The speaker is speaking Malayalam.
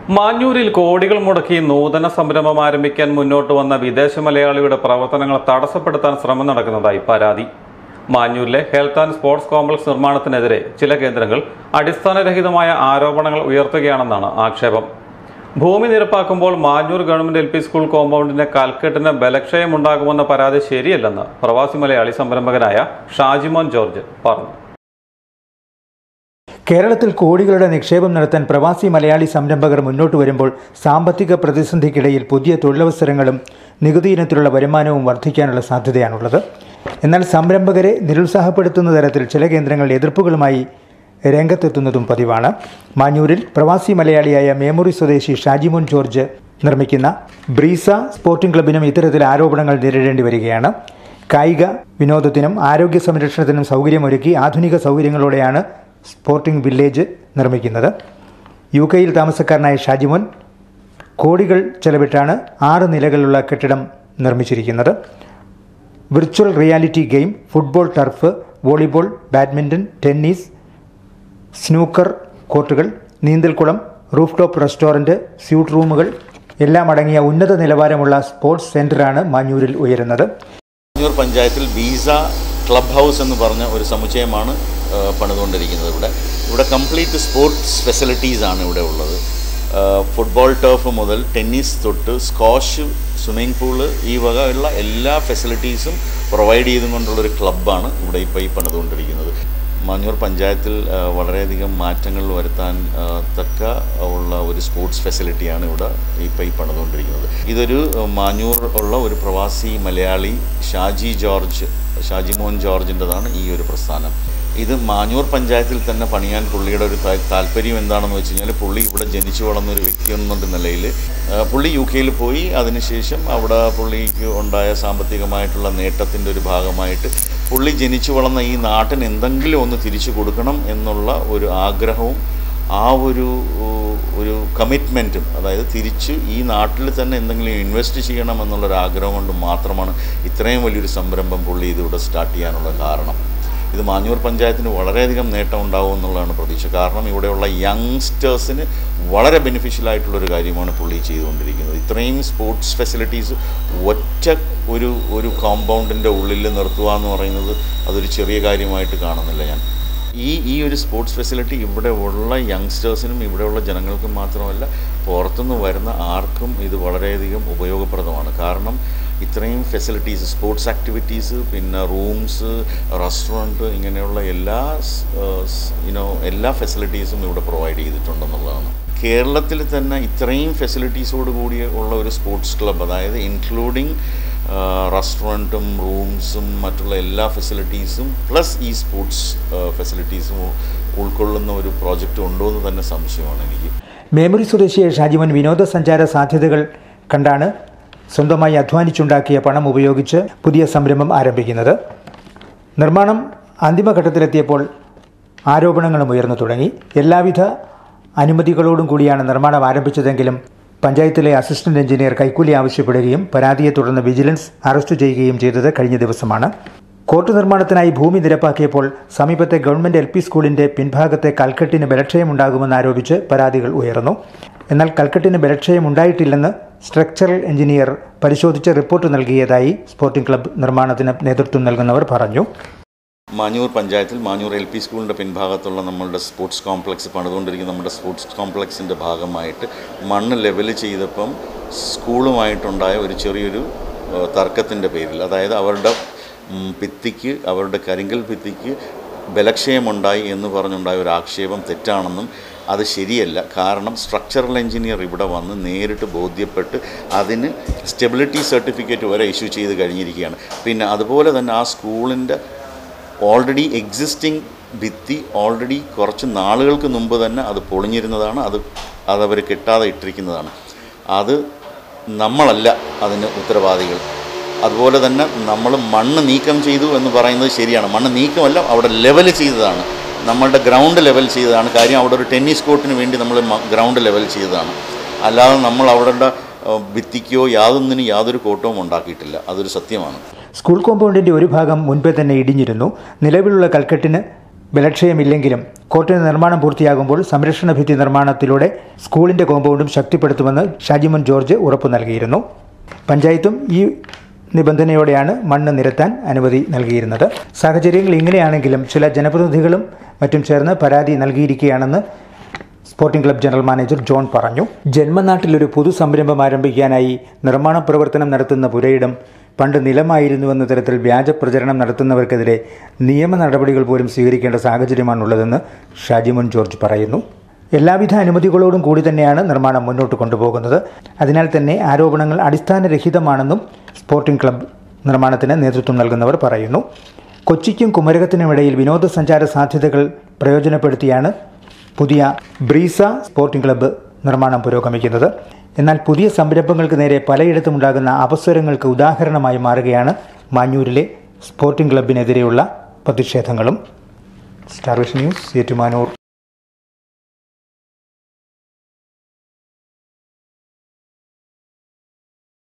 മാഞ്ഞൂരിൽ കോടികൾ മുടക്കി നൂതന സംരംഭം ആരംഭിക്കാൻ മുന്നോട്ട് വന്ന വിദേശ മലയാളിയുടെ പ്രവർത്തനങ്ങൾ തടസ്സപ്പെടുത്താൻ ശ്രമം നടക്കുന്നതായി പരാതി മാഞ്ഞൂരിലെ ഹെൽത്ത് ആൻഡ് സ്പോർട്സ് കോംപ്ലക്സ് നിർമ്മാണത്തിനെതിരെ ചില കേന്ദ്രങ്ങൾ അടിസ്ഥാനരഹിതമായ ആരോപണങ്ങൾ ഉയർത്തുകയാണെന്നാണ് ആക്ഷേപം ഭൂമി നിരപ്പാക്കുമ്പോൾ Manjoor government L P school കോമ്പൗണ്ടിന്റെ കൽക്കെട്ടിന് ബലക്ഷയമുണ്ടാകുമെന്ന പരാതി ശരിയല്ലെന്ന് പ്രവാസി മലയാളി സംരംഭകനായ ഷാജിമോൻ ജോർജ് പറഞ്ഞു കേരളത്തിൽ കോടികളുടെ നിക്ഷേപം നടത്താൻ പ്രവാസി മലയാളി സംരംഭകർ മുന്നോട്ട് വരുമ്പോൾ സാമ്പത്തിക പ്രതിസന്ധിക്കിടയിൽ പുതിയ തൊഴിലവസരങ്ങളും നികുതി ഇനത്തിലുള്ള വരുമാനവും വർദ്ധിക്കാനുള്ള സാധ്യതയാണുള്ളത് എന്നാൽ സംരംഭകരെ നിരുത്സാഹപ്പെടുത്തുന്ന തരത്തിൽ ചില കേന്ദ്രങ്ങൾ എതിർപ്പുകളുമായി രംഗത്തെത്തുന്നതും പതിവാണ് മാഞ്ഞൂരിൽ പ്രവാസി മലയാളിയായ മേമുറി സ്വദേശി ഷാജിമോൻ ജോർജ് നിർമ്മിക്കുന്ന ബ്രീസ സ്പോർട്ടിംഗ് ക്ലബിനും ഇത്തരത്തിൽ ആരോപണങ്ങൾ നേരിടേണ്ടി വരികയാണ് കായിക വിനോദത്തിനും ആരോഗ്യ സംരക്ഷണത്തിനും സൗകര്യമൊരുക്കി ആധുനിക സൗകര്യങ്ങളോടെയാണ് സ്പോർട്ടിംഗ് വില്ലേജ് നിർമ്മിക്കുന്നത് യു കെയിൽ താമസക്കാരനായ ഷാജിമോൻ കോടികൾ ചെലവിട്ടാണ് ആറ് നിലകളുള്ള കെട്ടിടം നിർമ്മിച്ചിരിക്കുന്നത് virtual reality game football turf volleyball badminton tennis snooker കോർട്ടുകൾ നീന്തൽക്കുളം റൂഫ് ടോപ്പ് റെസ്റ്റോറൻറ്റ് സ്യൂട്ട് റൂമുകൾ എല്ലാം അടങ്ങിയ ഉന്നത നിലവാരമുള്ള സ്പോർട്സ് സെൻ്ററാണ് മാഞ്ഞൂരിൽ ഉയരുന്നത് കണ്ണൂർ പഞ്ചായത്തിൽ ബീസ ക്ലബ് ഹൗസ് എന്ന് പറഞ്ഞ ഒരു സമുച്ചയമാണ് ആ, പണിതുകൊണ്ടിരിക്കുന്നത് ഇവിടെ ഇവിടെ കംപ്ലീറ്റ് സ്പോർട്സ് ഫെസിലിറ്റീസ് ആണ് ഇവിടെ ഉള്ളത് ആ, ഫുട്ബോൾ ടർഫ് മുതൽ ടെന്നീസ് തൊട്ട് സ്കോഷ് സ്വിമ്മിംഗ് പൂള് ഈ വക ഉള്ള എല്ലാ ഫെസിലിറ്റീസും പ്രൊവൈഡ് ചെയ്തുകൊണ്ടുള്ളൊരു ക്ലബ്ബാണ് ഇവിടെ ഇപ്പോൾ ഈ പണിതുകൊണ്ടിരിക്കുന്നത് മാഞ്ഞൂർ പഞ്ചായത്തിൽ ആ, വളരെയധികം മാറ്റങ്ങൾ വരുത്താൻ ആ, തക്ക ഉള്ള ഒരു സ്പോർട്സ് ഫെസിലിറ്റിയാണ് ഇവിടെ ഇപ്പോൾ ഈ പണിതുകൊണ്ടിരിക്കുന്നത് ഇതൊരു ആ, മാഞ്ഞൂർ ഉള്ള ഒരു പ്രവാസി മലയാളി ഷാജി ജോർജ് ഷാജി മോഹൻ ജോർജിൻ്റെതാണ് ഈ ഒരു പ്രസ്ഥാനം ഇത് മാഞ്ഞൂർ പഞ്ചായത്തിൽ തന്നെ പണിയാൻ പുള്ളിയുടെ ഒരു താ- താല്പര്യം എന്താണെന്ന് വെച്ച് കഴിഞ്ഞാൽ പുള്ളി ഇവിടെ ജനിച്ചു വളർന്ന ഒരു വ്യക്തി എന്ന നിലയിൽ ആ, പുള്ളി യു കെയിൽ പോയി അതിനുശേഷം അവിടെ പുള്ളിക്ക് ഉണ്ടായ സാമ്പത്തികമായിട്ടുള്ള നേട്ടത്തിൻ്റെ ഒരു ഭാഗമായിട്ട് പുള്ളി ജനിച്ചു വളർന്ന ഈ നാട്ടിന് എന്തെങ്കിലും ഒന്ന് തിരിച്ചു കൊടുക്കണം എന്നുള്ള ഒരു ആഗ്രഹവും ആ ഒരു ഉ- ഒരു കമ്മിറ്റ്മെൻറ്റും അതായത് തിരിച്ച് ഈ നാട്ടിൽ തന്നെ എന്തെങ്കിലും ഇൻവെസ്റ്റ് ചെയ്യണം എന്നുള്ളൊരു ആഗ്രഹം കൊണ്ട് മാത്രമാണ് ഇത്രയും വലിയൊരു സംരംഭം പുള്ളി ഇതിവിടെ സ്റ്റാർട്ട് ചെയ്യാനുള്ള കാരണം ഇത് മാഞ്ഞൂർ പഞ്ചായത്തിന് വളരെയധികം നേട്ടം ഉണ്ടാവും എന്നുള്ളതാണ് പ്രതീക്ഷ കാരണം ഇവിടെയുള്ള യങ്സ്റ്റേഴ്സിന് വളരെ ബെനിഫിഷ്യൽ ആയിട്ടുള്ളൊരു കാര്യമാണ് പുള്ളി ചെയ്തുകൊണ്ടിരിക്കുന്നത് ഇത്രയും സ്പോർട്സ് ഫെസിലിറ്റീസ് ഒറ്റ ഒരു ഒരു കോമ്പൗണ്ടിൻ്റെ ഉള്ളിൽ നിർത്തുക എന്ന് പറയുന്നത് അതൊരു ചെറിയ കാര്യമായിട്ട് കാണുന്നില്ല ഞാൻ ഈ ഈ ഒരു സ്പോർട്സ് ഫെസിലിറ്റി ഇവിടെ ഉള്ള യങ്സ്റ്റേഴ്സിനും ഇവിടെയുള്ള ജനങ്ങൾക്കും മാത്രമല്ല പുറത്തുനിന്ന് വരുന്ന ആർക്കും ഇത് വളരെയധികം ഉപയോഗപ്രദമാണ് കാരണം ഇത്രയും ഫെസിലിറ്റീസ് സ്പോർട്സ് ആക്ടിവിറ്റീസ് പിന്നെ റൂംസ് റെസ്റ്റോറൻറ്റ് ഇങ്ങനെയുള്ള എല്ലാ യുനോ എല്ലാ ഫെസിലിറ്റീസും ഇവിടെ പ്രൊവൈഡ് ചെയ്തിട്ടുണ്ടെന്നുള്ളതാണ് കേരളത്തിൽ തന്നെ ഇത്രയും ഫെസിലിറ്റീസോട് കൂടി ഉള്ള ഒരു സ്പോർട്സ് ക്ലബ്ബ് അതായത് ഇൻക്ലൂഡിങ് റെസ്റ്റോറൻറ്റും റൂംസും മറ്റുള്ള എല്ലാ ഫെസിലിറ്റീസും പ്ലസ് ഈ സ്പോർട്സ് ഫെസിലിറ്റീസും ഉൾക്കൊള്ളുന്ന ഒരു പ്രോജക്റ്റ് ഉണ്ടോ എന്ന് തന്നെ സംശയമാണ് എനിക്ക് മേമുറി സ്വദേശിയായ ഷാജിമോൻ വിനോദസഞ്ചാര സാധ്യതകൾ കണ്ടാണ് സ്വന്തമായി അധ്വാനിച്ചുണ്ടാക്കിയ പണം ഉപയോഗിച്ച് പുതിയ സംരംഭം ആരംഭിക്കുന്നത് നിർമ്മാണം അന്തിമഘട്ടത്തിലെത്തിയപ്പോൾ ആരോപണങ്ങളും ഉയർന്നു തുടങ്ങി എല്ലാവിധ അനുമതികളോടും കൂടിയാണ് നിർമ്മാണം ആരംഭിച്ചതെങ്കിലും പഞ്ചായത്തിലെ അസിസ്റ്റന്റ് എഞ്ചിനീയർ കൈക്കൂലി ആവശ്യപ്പെടുകയും പരാതിയെ തുടർന്ന് വിജിലൻസ് അറസ്റ്റ് ചെയ്യുകയും ചെയ്തത് കഴിഞ്ഞ ദിവസമാണ് കോർട്ട് നിർമ്മാണത്തിനായി ഭൂമി നിരപ്പാക്കിയപ്പോൾ സമീപത്തെ ഗവൺമെന്റ് എൽ പി സ്കൂളിന്റെ പിൻഭാഗത്തെ കൽക്കെട്ടിന് ബലക്ഷയമുണ്ടാകുമെന്ന് ആരോപിച്ച് പരാതികൾ ഉയർന്നു എന്നാൽ കൽക്കെട്ടിന് ബലക്ഷയം ഉണ്ടായിട്ടില്ലെന്ന് സ്ട്രക്ചറൽ എഞ്ചിനീയർ പരിശോധിച്ച് റിപ്പോർട്ട് നൽകിയതായി സ്പോർട്ടിംഗ് ക്ലബ്ബ് നിർമ്മാണത്തിന് നേതൃത്വം നൽകുന്നവർ പറഞ്ഞു മാഞ്ഞൂർ പഞ്ചായത്തിൽ മാഞ്ഞൂർ എൽ പി സ്കൂളിൻ്റെ പിൻഭാഗത്തുള്ള നമ്മളുടെ സ്പോർട്സ് കോംപ്ലക്സ് പണിതുകൊണ്ടിരിക്കുന്ന നമ്മുടെ സ്പോർട്സ് കോംപ്ലക്സിൻ്റെ ഭാഗമായിട്ട് മണ്ണ് ലെവൽ ചെയ്തപ്പം സ്കൂളുമായിട്ടുണ്ടായ ഒരു ചെറിയൊരു തർക്കത്തിൻ്റെ പേരിൽ അതായത് അവരുടെ ഉം, ഭിത്തിക്ക് അവരുടെ കരിങ്കൽ ഭിത്തിക്ക് ബലക്ഷയമുണ്ടായി എന്ന് പറഞ്ഞുണ്ടായ ഒരു ആക്ഷേപം തെറ്റാണെന്നും അത് ശരിയല്ല കാരണം സ്ട്രക്ചറൽ എഞ്ചിനീയർ ഇവിടെ വന്ന് നേരിട്ട് ബോധ്യപ്പെട്ട് അതിന് സ്റ്റെബിലിറ്റി സർട്ടിഫിക്കറ്റ് വരെ ഇഷ്യൂ ചെയ്ത് കഴിഞ്ഞിരിക്കുകയാണ് പിന്നെ അതുപോലെ തന്നെ ആ സ്കൂളിൻ്റെ ഓൾറെഡി എക്സിസ്റ്റിംഗ് ഭിത്തി ഓൾറെഡി കുറച്ച് നാളുകൾക്ക് മുമ്പ് തന്നെ അത് പൊളിഞ്ഞിരുന്നതാണ് അത് അതവർ കിട്ടാതെ ഇട്ടിരിക്കുന്നതാണ് അത് നമ്മളല്ല അതിന് ഉത്തരവാദികൾ അതുപോലെ തന്നെ നമ്മൾ മണ്ണ് നീക്കം ചെയ്തു എന്ന് പറയുന്നത് ശരിയാണ് മണ്ണ് നീക്കമല്ല അവിടെ ലെവൽ ചെയ്തതാണ് നമ്മളുടെ ഗ്രൗണ്ട് ലെവൽ ചെയ്തതാണ് കാര്യം അവിടെ ഒരു ടെന്നീസ് കോർട്ടിന് വേണ്ടി നമ്മൾ ഗ്രൗണ്ട് ലെവൽ ചെയ്തതാണ് അല്ലാതെ നമ്മൾ അവിടെ ഏഹ്, ഭിത്തിക്കോ യാതൊന്നിനും യാതൊരു കോട്ടവും ഉണ്ടാക്കിയിട്ടില്ല അതൊരു സത്യമാണ് സ്കൂൾ കോമ്പൗണ്ടിന്റെ ഒരു ഭാഗം മുൻപേ തന്നെ ഇടിഞ്ഞിരുന്നു നിലവിലുള്ള കൽക്കെട്ടിന് ബലക്ഷയമില്ലെങ്കിലും കോർട്ടിന് നിർമ്മാണം പൂർത്തിയാകുമ്പോൾ സംരക്ഷണ ഭിത്തി നിർമ്മാണത്തിലൂടെ സ്കൂളിന്റെ കോമ്പൗണ്ടും ശക്തിപ്പെടുത്തുമെന്ന് ഷാജിമോൻ ജോർജ് ഉറപ്പു നൽകിയിരുന്നു പഞ്ചായത്തും ഈ നിബന്ധനയോടെയാണ് മണ്ണ് നിരത്താൻ അനുമതി നൽകിയിരുന്നത് സാഹചര്യങ്ങൾ ഇങ്ങനെയാണെങ്കിലും ചില ജനപ്രതിനിധികളും മറ്റും ചേർന്ന് പരാതി നൽകിയിരിക്കുകയാണെന്ന് sporting club general manager John പറഞ്ഞു ജന്മനാട്ടിൽ ഒരു പൊതു സംരംഭം ആരംഭിക്കാനായി നിർമ്മാണ പ്രവർത്തനം നടത്തുന്ന പുരയിടം പണ്ട് നിലമായിരുന്നുവെന്ന തരത്തിൽ വ്യാജ പ്രചരണം നടത്തുന്നവർക്കെതിരെ നിയമ നടപടികൾ പോലും സ്വീകരിക്കേണ്ട സാഹചര്യമാണുള്ളതെന്ന് ഷാജിമോൻ ജോർജ് പറയുന്നു എല്ലാവിധ അനുമതികളോടും കൂടി തന്നെയാണ് നിർമ്മാണം മുന്നോട്ട് കൊണ്ടുപോകുന്നത് അതിനാൽ തന്നെ ആരോപണങ്ങൾ അടിസ്ഥാനരഹിതമാണെന്നും സ്പോർട്ടിംഗ് ക്ലബ് നിർമ്മാണത്തിന് നേതൃത്വം നൽകുന്നവർ പറയുന്നു കൊച്ചിക്കും കുമരകത്തിനുമിടയിൽ വിനോദസഞ്ചാര സാധ്യതകൾ പ്രയോജനപ്പെടുത്തിയാണ് പുതിയ ബ്രീസ സ്പോർട്ടിംഗ് ക്ലബ്ബ് നിർമ്മാണം പുരോഗമിക്കുന്നത് എന്നാൽ പുതിയ സംരംഭങ്ങൾക്ക് നേരെ പലയിടത്തും ഉണ്ടാകുന്ന അവസരങ്ങൾക്ക് ഉദാഹരണമായി മാറുകയാണ് മാഞ്ഞൂരിലെ സ്പോർട്ടിംഗ് ക്ലബിനെതിരെയുള്ള പ്രതിഷേധങ്ങളും സ്റ്റാർ വിഷൻ ന്യൂസ് ഏറ്റുമാനൂർ